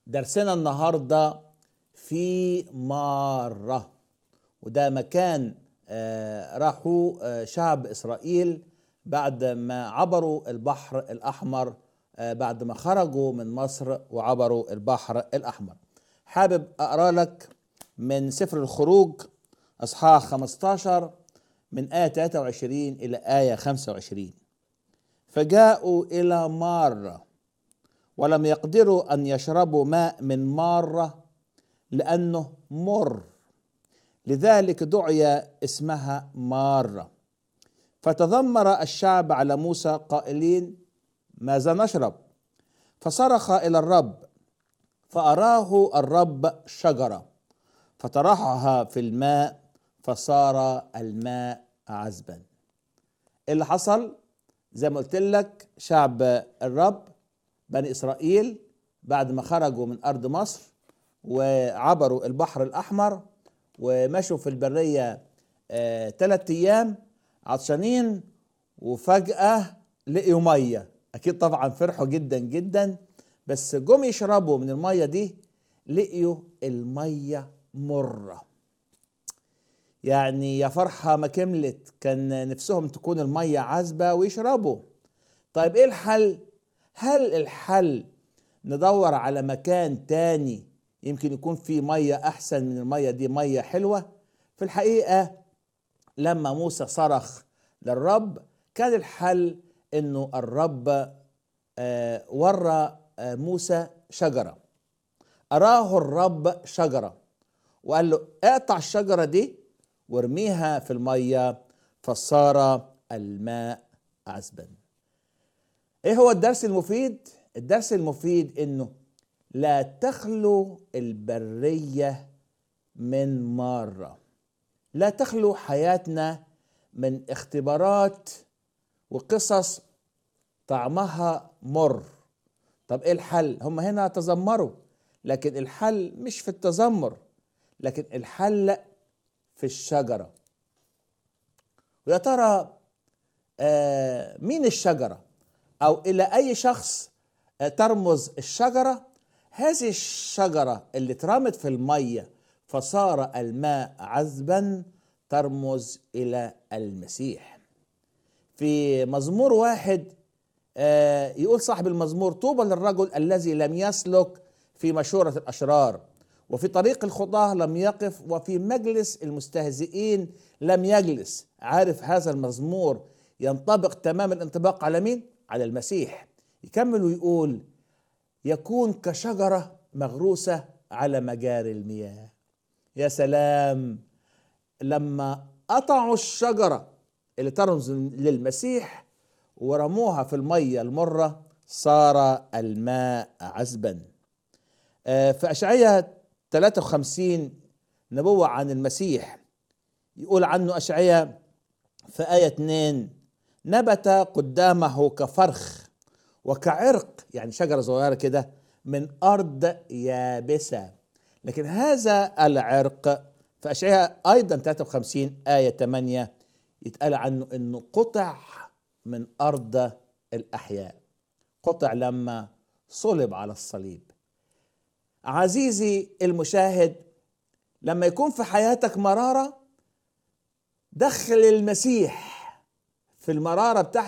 درسنا النهارده في مارة وده مكان آه، راحوا آه، شعب إسرائيل بعد ما عبروا البحر الأحمر آه، بعد ما خرجوا من مصر وعبروا البحر الأحمر حابب أقرأ لك من سفر الخروج أصحاح 15 من آية 23 إلى آية 25 فجاءوا إلى مارة ولم يقدروا أن يشربوا ماء من مارة لأنه مر لذلك دعي اسمها مارة فتذمر الشعب على موسى قائلين ماذا نشرب فصرخ إلى الرب فأراه الرب شجرة فطرحها في الماء فصار الماء عذبا إيه اللي حصل زي ما قلت لك شعب الرب بني إسرائيل بعد ما خرجوا من أرض مصر وعبروا البحر الأحمر ومشوا في البرية آه ثلاث أيام عطشانين وفجأة لقيوا مية أكيد طبعا فرحوا جدا جدا بس جم يشربوا من المية دي لقيوا المية مرة يعني يا فرحة ما كملت كان نفسهم تكون المية عذبة ويشربوا طيب ايه الحل هل الحل ندور على مكان تاني يمكن يكون فيه مية أحسن من المية دي مية حلوة في الحقيقة لما موسى صرخ للرب كان الحل انه الرب آه ورى آه موسى شجرة أراه الرب شجرة وقال له اقطع الشجرة دي وارميها في المية فصار الماء عذبا ايه هو الدرس المفيد الدرس المفيد انه لا تخلو البرية من مرة لا تخلو حياتنا من اختبارات وقصص طعمها مر طب ايه الحل هم هنا تذمروا لكن الحل مش في التذمر لكن الحل في الشجرة ويا ترى آه مين الشجرة أو إلى أي شخص آه ترمز الشجرة هذه الشجرة اللي اترمت في المية فصار الماء عذبا ترمز إلى المسيح في مزمور واحد آه يقول صاحب المزمور طوبى للرجل الذي لم يسلك في مشورة الأشرار وفي طريق الخطاة لم يقف وفي مجلس المستهزئين لم يجلس عارف هذا المزمور ينطبق تمام الانطباق على مين؟ على المسيح يكمل ويقول يكون كشجرة مغروسة على مجاري المياه يا سلام لما قطعوا الشجرة اللي ترمز للمسيح ورموها في المية المرة صار الماء عذبا في أشعية 53 نبوة عن المسيح يقول عنه أشعية في آية 2 نبت قدامه كفرخ وكعرق يعني شجرة صغيرة كده من أرض يابسة لكن هذا العرق في أشعياء أيضا 53 آية 8 يتقال عنه أنه قطع من أرض الأحياء قطع لما صلب على الصليب عزيزي المشاهد لما يكون في حياتك مرارة دخل المسيح في المرارة بتاعتك